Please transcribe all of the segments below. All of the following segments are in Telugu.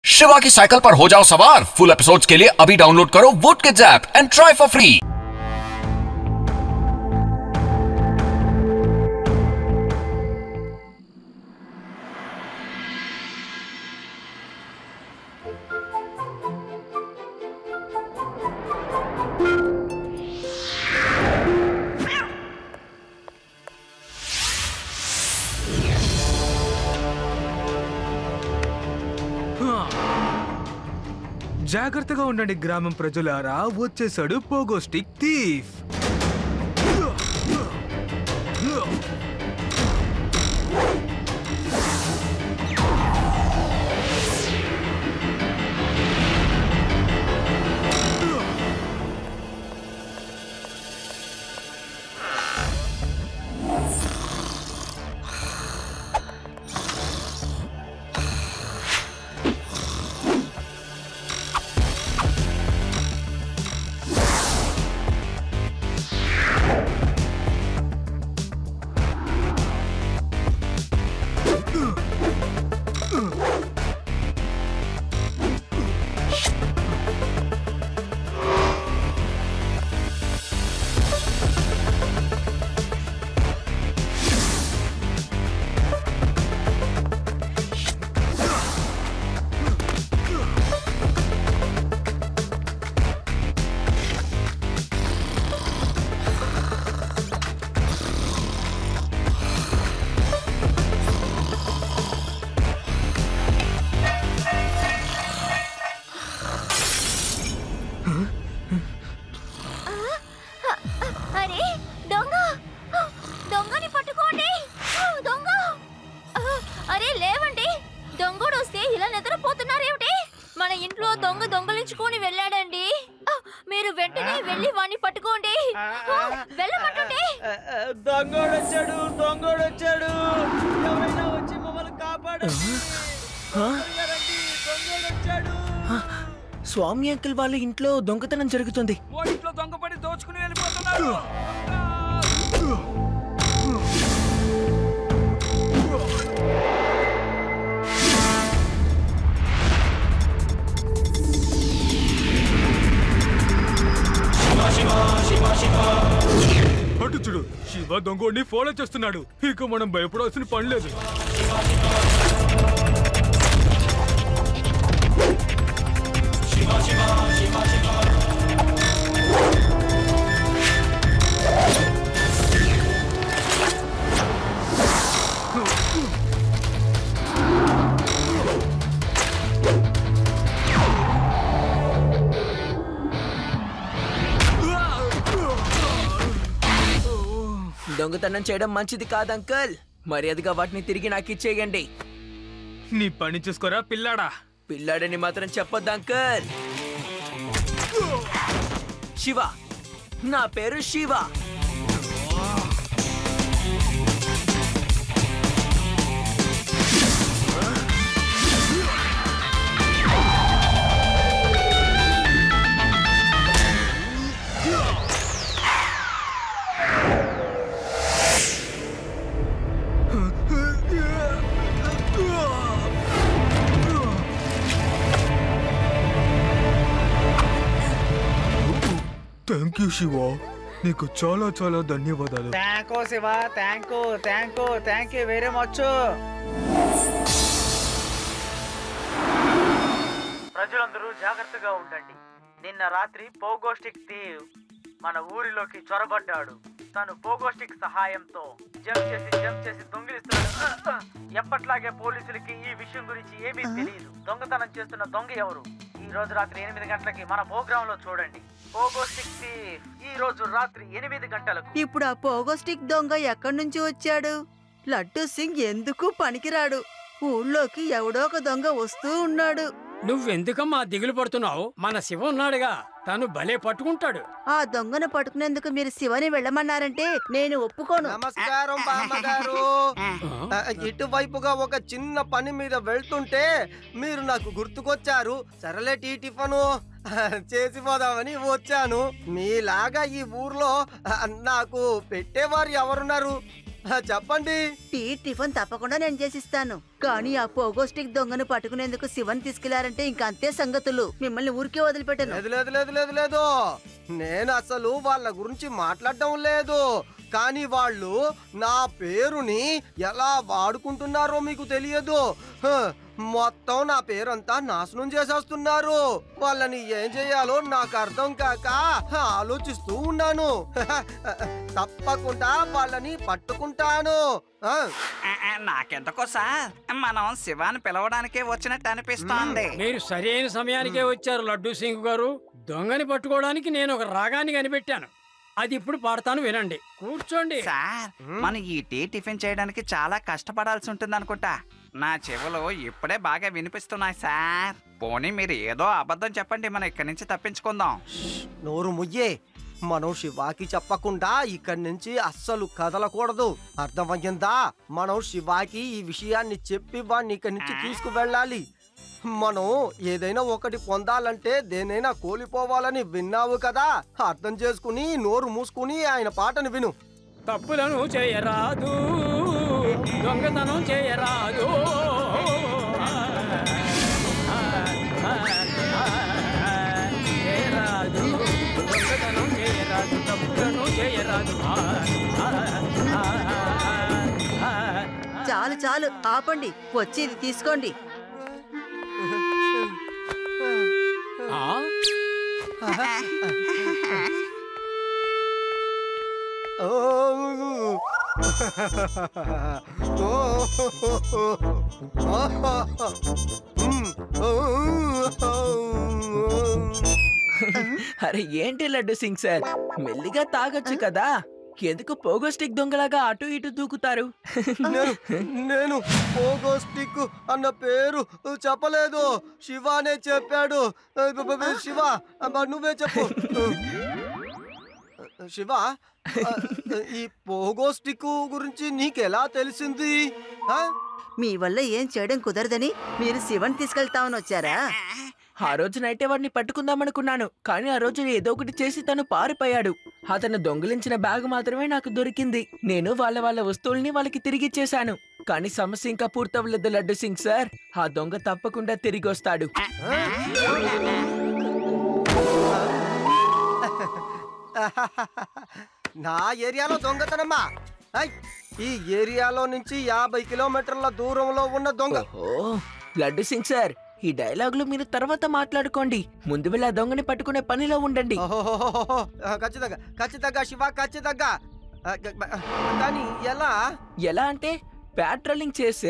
शिवा की साइकिल पर हो जाओ सवार फुल एपिसोड्स के लिए अभी डाउनलोड करो vote kids app and try for free జాగ్రత్తగా ఉండండి గ్రామం ప్రజలారా వచ్చేసాడు పోగో స్టిక్ థీఫ్ అరే దొంగ దొంగని పట్టుకోండి దొంగ అరే లేవండి దొంగడు వస్తే ఇలా నిద్రపోతున్నారేమిటి మన ఇంట్లో దొంగ దొంగలించుకొని వెళ్ళాడండి మీరు వెంటనే వెళ్ళి వాణ్ణి పట్టుకోండి వెళ్ళమంటుండే దొంగోడు వచ్చాడు దొంగోడు వచ్చాడు ఎవరైనా వచ్చి మమ్మల్ని కాపాడండి త్వరగా రండి, దొంగోడు వచ్చాడు స్వామి అంకుల్ వాళ్ళ ఇంట్లో దొంగతనం జరుగుతుంది ఇంట్లో దొంగపడి దోచుకుని వెళ్ళిపోతున్నారు అటు చూడు శివ దొంగోడిని ఫాలో చేస్తున్నాడు ఇక మనం భయపడాల్సిన పని లేదు దొంగతనం చేయడం మంచిది కాదు అంకుల్ మర్యాదగా వాటిని తిరిగి నాకు ఇచ్చేయండి నీ పని చూసుకోరా పిల్లాడా పిల్లాడని మాత్రం చెప్పొద్దు అంకుల్ శివ నా పేరు శివ థ్యాంక్ యూ శివ నీకు చాలా చాలా ధన్యవాదాలు thank you Shiva thank you thank you thank you very much ప్రజలందరూ జాగ్రత్తగా ఉండండి నిన్న రాత్రి పోగోస్టిక్ థీవ్ మన ఊరిలోకి చొరబడ్డాడు తను పోగోస్టిక్ సహాయంతో జంప్ చేసి జంప్ చేసి దొంగిలిస్తున్నాడు ఎప్పట్లాగే పోలీసులకి ఈ విషయం గురించి ఏమీ తెలియదు దొంగతనం చేస్తున్న దొంగ ఎవరు ఈ రోజు రాత్రి ఎనిమిది గంటలకి మన ప్రోగ్రామ్ లో చూడండి పోగోస్టిక్ థీవ్ ఈ రోజు రాత్రి ఎనిమిది గంటలకు ఇప్పుడు ఆ పోగోస్టిక్ దొంగ ఎక్కడి నుంచి వచ్చాడు లడ్డు సింగ్ ఎందుకు పనికిరాడు ఊళ్ళోకి ఎవడో ఒక దొంగ వస్తూ ఉన్నాడు నువ్వెందుకమ్మా దిగులు పడుతున్నావు మన శివ ఉన్నాడుగా తను భలే పట్టుకుంటాడు ఆ దొంగను పట్టుకునేందుకు మీరు శివని వెళ్ళమన్నారంటే నేను ఒప్పుకోను నమస్కారం బామ్మగారు ఆ, ఇటువైపుగా ఒక చిన్న పని మీద వెళ్తుంటే మీరు నాకు గుర్తుకొచ్చారు సరలే టీ టిఫను చేసిపోదామని వచ్చాను మీలాగా ఈ ఊర్లో ఆ, నాకు పెట్టేవారు ఎవరున్నారు చెప్పండి టీ టిఫిన్ తప్పకుండా నేను చేసిస్తాను కానీ ఆ పోగో స్టిక్ దొంగను పట్టుకునేందుకు శివన్ తీసుకెళ్లారంటే ఇంక అంతే సంగతులు మిమ్మల్ని ఊరికే వదిలిపెట్టను లేదు లేదు లేదు లేదు లేదు నేను అసలు వాళ్ళ గురించి మాట్లాడడం లేదు కానీ వాళ్ళు నా పేరుని ఎలా వాడుకుంటున్నారో మీకు తెలియదు హ, మొత్తం నా పేరంతా నాశనం చేసేస్తున్నారు వాళ్ళని ఏం చేయాలో నాకు అర్థం కాక ఆలోచిస్తూ ఉన్నాను తప్పకుండా వాళ్ళని పట్టుకుంటాను ఆ, ఆ, ఆ, నాకెందుకో సార్ మనం శివాని పిలవడానికే వచ్చినట్టు అనిపిస్తోంది మీరు సరైన సమయానికే వచ్చారు లడ్డూ సింగ్ గారు దొంగని పట్టుకోవడానికి నేను ఒక రాగాన్ని కనిపెట్టాను అది ఇప్పుడు పాడతాను వినండి కూర్చోండి సార్ మనం ఈ టీ టిఫిన్ చేయడానికి చాలా కష్టపడాల్సి ఉంటుంది అనుకుంటా నా చెవులు ఇప్పుడే బాగా వినిపిస్తున్నాయి సార్ పోనీ మీరు ఏదో అబద్ధం చెప్పండి మనం ఇక్కడి నుంచి తప్పించుకుందాం నోరు ముయ్యే మనం శివాకి చెప్పకుండా ఇక్కడి నుంచి అస్సలు కదలకూడదు అర్థమయ్యిందా మనం శివాకి ఈ విషయాన్ని చెప్పి వాడిని ఇక్కడి నుంచి తీసుకువెళ్ళాలి మనం ఏదైనా ఒకటి పొందాలంటే దేనైనా కోల్పోవాలని విన్నావు కదా అర్థం చేసుకుని నోరు మూసుకుని ఆయన పాటను విను తప్పులను చేయరాదు దొంగతనం చేయరాదు చేయరాదు దొంగతనం చేయరాదు తప్పులను చేయరాదు చాలు చాలు ఆపండి వచ్చి ఇది తీసుకోండి ఆ? ఓ. ఓ. ఉమ్. ఓ. అరే ఏంటి లడ్డు సింగ్ సార్ మెల్లిగా తాగొచ్చు కదా ఎందుకు పోగో స్టిక్ దొంగలాగా అటు ఇటు దూకుతారు నేను నేను పోగో స్టిక్ అన్న పేరు చెప్పలేదు శివానే చెప్పాడు శివ అబ్బా, నువ్వే చెప్పు శివ ఈ పోగో స్టిక్ గురించి నీకెలా తెలిసింది ఆ? మీ వల్ల ఏం చేయడం కుదరదని మీరు శివన్ తీసుకెళ్తామని వచ్చారా ఆ రోజు నైటే వాడిని పట్టుకుందామనుకున్నాను కానీ ఆ రోజు ఏదో ఒకటి చేసి తను పారిపోయాడు అతను దొంగిలించిన బ్యాగ్ మాత్రమే నాకు దొరికింది నేను వాళ్ళ వాళ్ళ వస్తువుల్ని వాళ్ళకి తిరిగిచ్చేశాను కానీ సమస్య ఇంకా పూర్తవలేదు లడ్డు సింగ్ సార్ ఆ దొంగ తప్పకుండా తిరిగి వస్తాడు నా ఏరియాలో దొంగతనమ్మా ఐ, ఈ ఏరియాలో నుంచి యాభై కిలోమీటర్ల దూరంలో ఉన్న దొంగ ఓ లడ్డు సింగ్ సార్ ఈ డైలాగులు మీరు తర్వాత మాట్లాడుకోండి ముందు వెళ్ళి ఆ దొంగని పట్టుకునే పనిలో ఉండండి ఓహోహోహోహో, ఆ, ఖచ్చితంగా ఖచ్చితంగా శివ ఖచ్చితంగా ఆ, గ- బ- కానీ ఎలా ఎలా అంటే ప్యాట్రోలింగ్ చేసే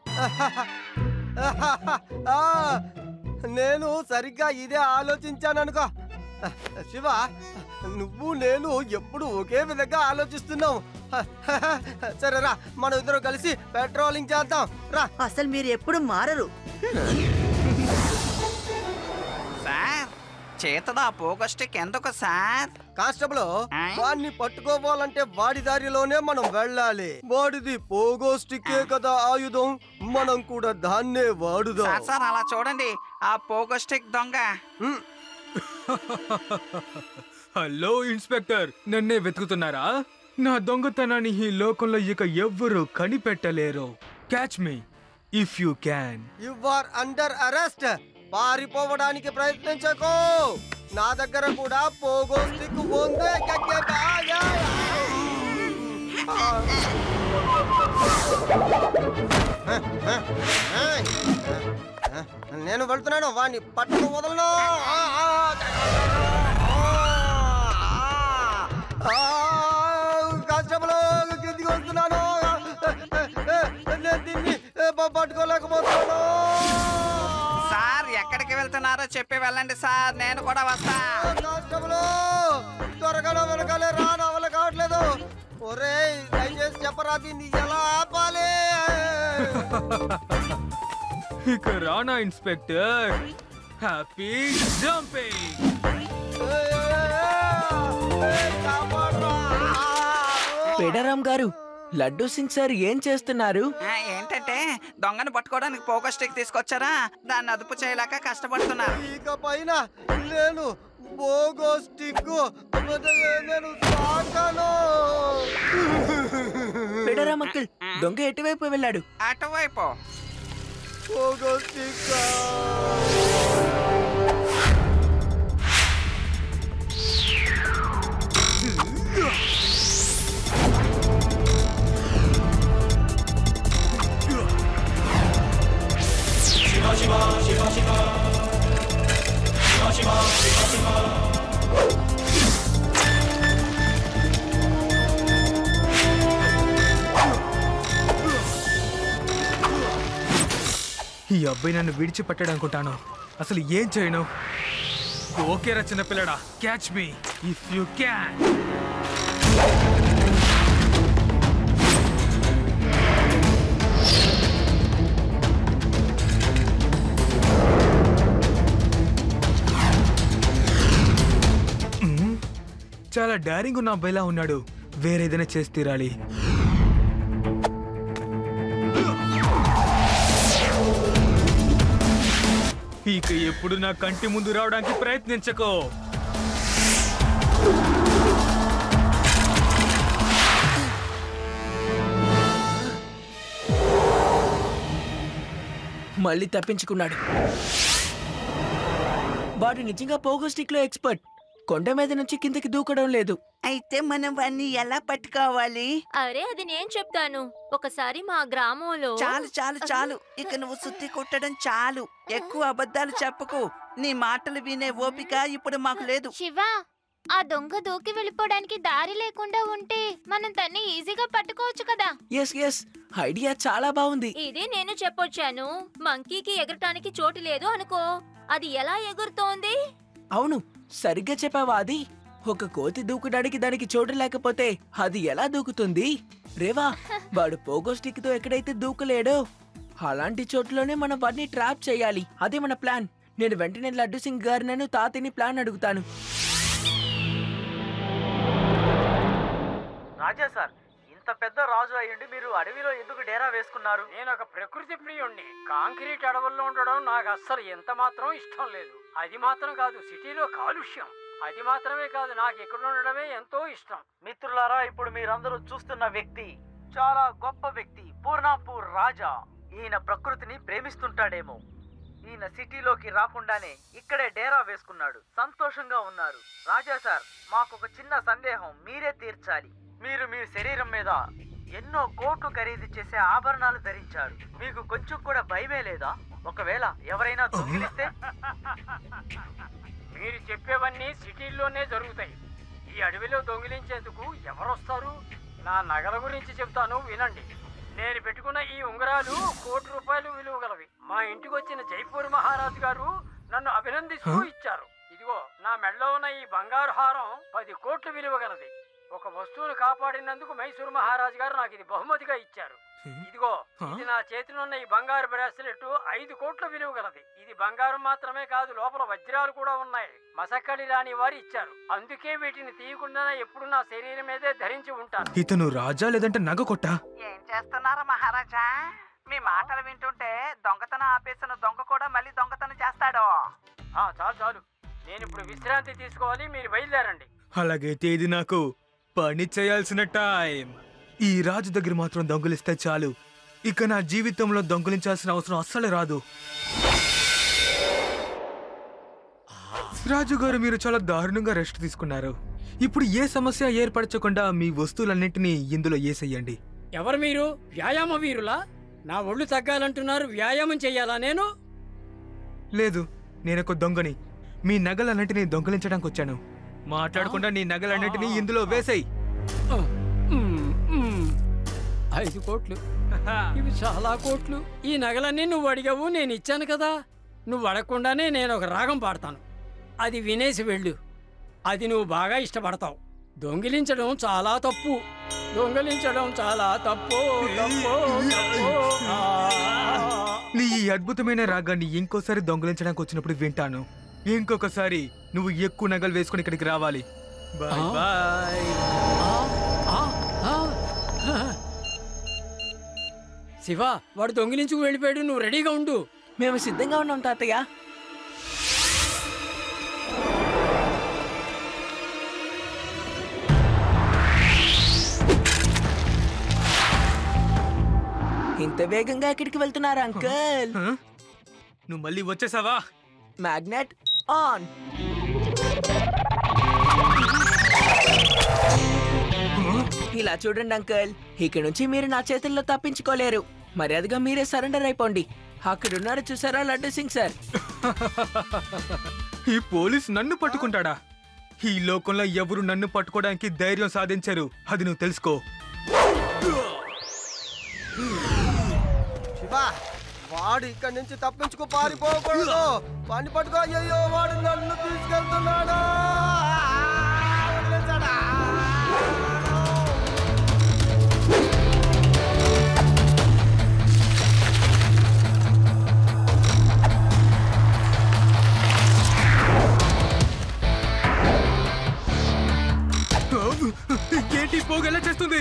ఆ, నేను సరిగ్గా ఇదే ఆలోచించాను అనుకో శివ నువ్వు నేను ఎప్పుడు ఒకే విధంగా ఆలోచిస్తున్నావు సరే రా మనం ఇద్దరు కలిసి పెట్రోలింగ్ చేద్దాం రా అసలు మీరు ఎప్పుడు మారరు సార్ చేతదా పోగొస్టిక్ ఎందుకు సార్ కానిస్టేబుల్ ఆ? వాడిని పట్టుకోవాలంటే వాడి దారిలోనే మనం వెళ్ళాలి వాడిది పోగో స్టిక్కే కదా ఆయుధం మనం కూడా దాన్నే వాడుదాం సార్ సార్ అలా చూడండి ఆ పోగొస్టిక్ దొంగ ఉమ్, హలో ఇన్స్పెక్టర్ నన్నే వెతుకుతున్నారా నా దొంగతనాన్ని ఈ లోకంలో ఇక ఎవ్వరూ కనిపెట్టలేరు catch me if you can you are under arrest పారిపోవడానికి ప్రయత్నించకు నా దగ్గర కూడా పోగో స్టిక్ ఉంది గగ్గ- ఆ, యా, యా. ఆ. నేను వెళ్తున్నాను వాడిని పట్టుకు వదలను ఆ, ఆ, ఆ, కానిస్టేబుల్ కిందికి వస్తున్నాను నేను దీన్ని ప- పట్టుకోలేకపోతున్నాను సార్ ఎక్కడికి వెళ్తున్నారో చెప్పి వెళ్ళండి సార్ నేను కూడా వస్తా కానిస్టేబుల్ త్వరగా వెనకాలే రా నా వల్ల కావట్లేదు ఒరేయ్ దయచేసి చెప్పరా దీన్ని ఎలా ఆపాలి ఇక రానా ఇన్స్పెక్టర్ హ్యాపీ జంపింగ్ ఏయ్, కాపాడురా. పేడరామ్ గారు లడ్డు సింగ్ సార్ ఏం చేస్తున్నారు ఆ, ఏంటంటే దొంగను పట్టుకోవడానికి పోగొస్టిక్ తీసుకొచ్చారా దాన్ని అదుపు చేయలేక కష్టపడుతున్నారు ఇక పైన నేను బోగో స్టిక్ నేను తాకను పెడరా మక్కిల్ దొంగ ఎటువైపు వెళ్ళాడు అటువైపు పోగో స్టిక్ ఈ అబ్బాయి నన్ను విడిచిపెట్టాడు అనుకుంటాను అసలు ఏం చేయను ఓకేరా చిన్నపిల్లడా catch me if you can చాలా డైరింగ్ ఉన్న అబ్బాయిలా ఉన్నాడు వేరేదైనా చేసి తీరాలి ఇక ఎప్పుడు నా కంటి ముందు రావడానికి ప్రయత్నించకో మళ్ళీ తప్పించుకున్నాడు వాడు నిజంగా పోగో స్టిక్ లో ఎక్స్పర్ట్ కొండ మీద నుంచి కిందకి దూకడం లేదు అయితే మనం వాన్ని ఎలా పట్టుకోవాలి అరే అది నేను చెప్తాను ఒకసారి మా గ్రామంలో చాలు చాలు చాలు ఇక నువ్వు సుత్తి కొట్టడం చాలు ఎక్కువ అబద్ధాలు చెప్పకు నీ మాటలు వినే ఓపిక ఇప్పుడు మాకు లేదు శివ ఆ దొంగ దూకి వెళ్ళిపోవడానికి దారి లేకుండా ఉంటే మనం తన్ని ఈజీగా పట్టుకోవచ్చు కదా ఎస్ ఎస్ ఐడియా చాలా బాగుంది ఇది నేను చెప్పొచ్చాను మంకీకి ఎగరటానికి చోటు లేదు అనుకో అది ఎలా ఎగురుతోంది అవును సరిగ్గా చెప్పావా అది ఒక కోతి దూకడానికి దానికి చోటు లేకపోతే అది ఎలా దూకుతుంది రేవా వాడు పోగో స్టిక్ తో ఎక్కడైతే దూకలేడో అలాంటి చోట్లోనే మనం వాడిని ట్రాప్ చేయాలి అదే మన ప్లాన్ నేను వెంటనే లడ్డు సింగ్ గారినను తాతని ప్లాన్ అడుగుతాను రాజా సార్ ఇంత పెద్ద రాజు అయ్యండి మీరు అడవిలో ఎందుకు డేరా వేసుకున్నారు నేను ఒక ప్రకృతి ప్రియుణ్ణి కాంక్రీట్ అడవుల్లో ఉండడం నాకు అస్సలు ఎంత మాత్రం ఇష్టం లేదు అది మాత్రం కాదు సిటీలో కాలుష్యం అది మాత్రమే కాదు నాకు ఇక్కడ ఉండడమే ఎంతో ఇష్టం మిత్రులారా ఇప్పుడు మీరందరూ చూస్తున్న వ్యక్తి చాలా గొప్ప వ్యక్తి పూర్ణాపూర్ రాజా ఈయన ప్రకృతిని ప్రేమిస్తుంటాడేమో ఈయన సిటీలోకి రాకుండానే ఇక్కడే డేరా వేసుకున్నాడు సంతోషంగా ఉన్నారు రాజా సార్ మాకు ఒక చిన్న సందేహం మీరే తీర్చాలి మీరు మీ శరీరం మీద ఎన్నో కోట్లు ఖరీదు చేసే ఆభరణాలు ధరించారు మీకు కొంచెం కూడా భయమే లేదా ఒకవేళ ఎవరైనా దొంగిలిస్తే మీరు చెప్పేవన్నీ సిటీల్లోనే జరుగుతాయి ఈ అడవిలో దొంగిలించేందుకు ఎవరొస్తారు నా నగల గురించి చెప్తాను వినండి నేను పెట్టుకున్న ఈ ఉంగరాలు కోటి రూపాయలు విలువ గలవి మా ఇంటికి వచ్చిన జైపూర్ మహారాజు గారు నన్ను అభినందిస్తూ ఇచ్చారు ఇదిగో నా మెడలో ఉన్న ఈ బంగారు హారం పది కోట్లు విలువ గలది ఒక వస్తువును కాపాడినందుకు మైసూరు మహారాజు గారు నాకు ఇది బహుమతిగా ఇచ్చారు ఇదిగో ఇది నా చేతిలో ఉన్న ఈ బంగారు బ్రాస్లెట్ ఐదు కోట్ల విలువ గలది ఇది బంగారం మాత్రమే కాదు లోపల వజ్రాలు కూడా ఉన్నాయి మసక్కడి రాని వారు ఇచ్చారు అందుకే వీటిని తీయకుండా ఎప్పుడు నా శరీరం మీదే ధరించి ఉంటాను ఇతను రాజా లేదంటే నగ కొట్టా ఏం చేస్తున్నారా మహారాజా మీ మాటలు వింటుంటే దొంగతనం ఆపేసిన దొంగ కూడా మళ్ళీ దొంగతనం చేస్తాడు ఆ, చాలు చాలు నేను ఇప్పుడు విశ్రాంతి తీసుకోవాలి మీరు బయలుదేరండి అలాగైతే ఇది నాకు పని చేయాల్సిన టైం ఈ రాజు దగ్గర మాత్రం దొంగిలిస్తే చాలు ఇక నా జీవితంలో దొంగిలించాల్సిన అవసరం అస్సలు రాదు రాజుగారు మీరు చాలా దారుణంగా రెస్ట్ తీసుకున్నారు ఇప్పుడు ఏ సమస్య ఏర్పరచకుండా మీ వస్తువులన్నింటినీ ఇందులో ఏసేయండి ఎవరు మీరు వ్యాయామ వీరులా నా ఒళ్ళు తగ్గాలంటున్నారు వ్యాయామం చెయ్యాలా నేను లేదు నేనొక దొంగని మీ నగలన్నింటినీ దొంగిలించడానికి వచ్చాను మాట్లాడకుండా నీ నగలన్నింటినీ ఇందులో వేసేయి మ్మ్, మ్మ్. ఐదు కోట్లు ఇవి చాలా కోట్లు ఈ నగలన్నీ నువ్వు అడిగావు నేను ఇచ్చాను కదా నువ్వు అడగకుండానే నేను ఒక రాగం పాడతాను అది వినేసి వెళ్ళు అది నువ్వు బాగా ఇష్టపడతావు దొంగిలించడం చాలా తప్పు దొంగిలించడం చాలా తప్పు తప్పు తప్పు ఆ. నీ ఈ అద్భుతమైన రాగాన్ని ఇంకోసారి దొంగలించడానికి వచ్చినప్పుడు వింటాను ఇంకొకసారి నువ్వు ఎక్కువ నగలు వేసుకుని ఇక్కడికి రావాలి బాయ్ ఆ? బాయ్ ఆ, ఆ, ఆ. శివ వాడు దొంగిలించుకు వెళ్ళిపోయాడు నువ్వు రెడీగా ఉండు మేము సిద్ధంగా ఉన్నాం తాతయ్య ఇంత వేగంగా ఎక్కడికి వెళ్తున్నారు అంకుల్ హ? నువ్వు మళ్ళీ వచ్చేసావా మ్యాగ్నెట్ ఆన్ ఇలా చూడండి అంకుల్ ఇక నుంచి మీరు నా చేతుల్లో తప్పించుకోలేరు మర్యాదగా మీరే సరెండర్ అయిపోండి అక్కడున్నారు చూసారా లడ్డు సింగ్ సార్ ఈ పోలీస్ నన్ను పట్టుకుంటాడా ఈ లోకంలో ఎవరు నన్ను పట్టుకోవడానికి ధైర్యం సాధించారు అది నువ్వు తెలుసుకో శివ వాడు ఇక్కడి నుంచి తప్పించుకు పారిపోకూడదు వాడిని పట్టుకో అయ్యో వాడు నన్ను తీసుకెళ్తున్నాడు ఆ, వదిలేశాడా? ఏంటి పోగు ఎలా చేస్తుంది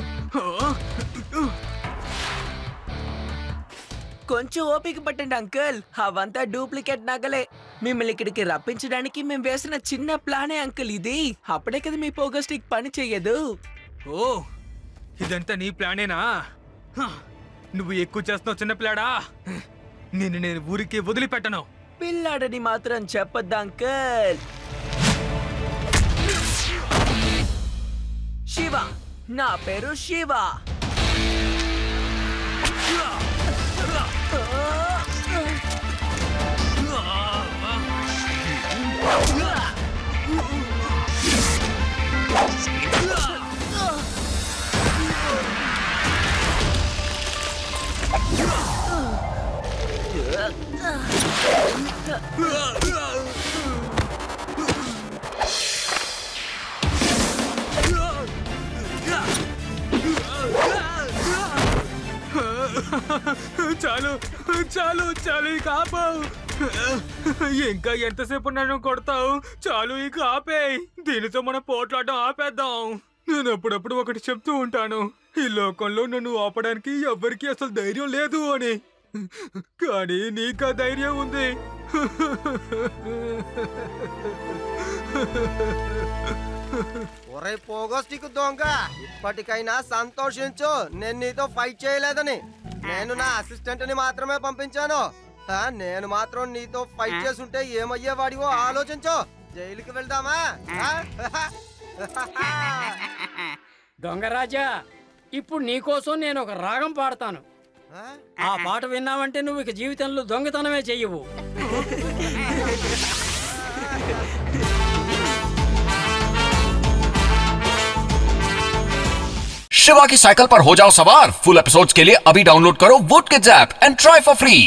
కొంచెం ఓపిక పట్టండి అంకుల్ అవంతా డూప్లికేట్ నగలే మిమ్మల్ని ఇక్కడికి రప్పించడానికి మేము వేసిన చిన్న ప్లానే అంకుల్ ఇది అప్పుడే కదా మీ పోగో స్టిక్ పని చెయ్యదు ఓ ఇదంతా నీ ప్లానేనా హ, నువ్వు ఎక్కువ చేస్తున్నావు చిన్నపిల్లాడా నిన్ను నేను ఊరికి వదిలిపెట్టను పిల్లాడని మాత్రం చెప్పొద్దు అంకుల్ శివ నా పేరు శివ చాలు చాలు చాలు ఇక ఆపావు ఇంకా ఎంతసేపు నన్ను కొడతావు చాలు ఇక ఆపేయ్ దీనితో మన పోట్లాడడం ఆపేద్దాం నేను అప్పుడప్పుడు ఒకటి చెప్తూ ఉంటాను ఈ లోకంలో నన్ను ఆపడానికి ఎవ్వరికీ అసలు ధైర్యం లేదు అని కానీ నీకా ధైర్యం ఉంది ఒరే పోగోస్టిక్ దొంగ ఇప్పటికైనా సంతోషించు నేను నీతో ఫైట్ చేయలేదని నేను నా అసిస్టెంట్ ని మాత్రమే పంపించాను ఆ, నేను మాత్రం నీతో ఫైట్ చేసుంటే ఏమయ్యేవాడివో ఆలోచించు జైలుకి వెళ్దామా ఆ? దొంగరాజా ఇప్పుడు నీకోసం నేను ఒక రాగం పాడతాను ఆ? ఆ పాట విన్నావంటే నువ్వు ఇక జీవితంలో దొంగతనమే చెయ్యవు शिवा की साइकिल पर हो जाओ सवार फुल एपिसोड्स के लिए अभी डाउनलोड करो vote kids app and try for free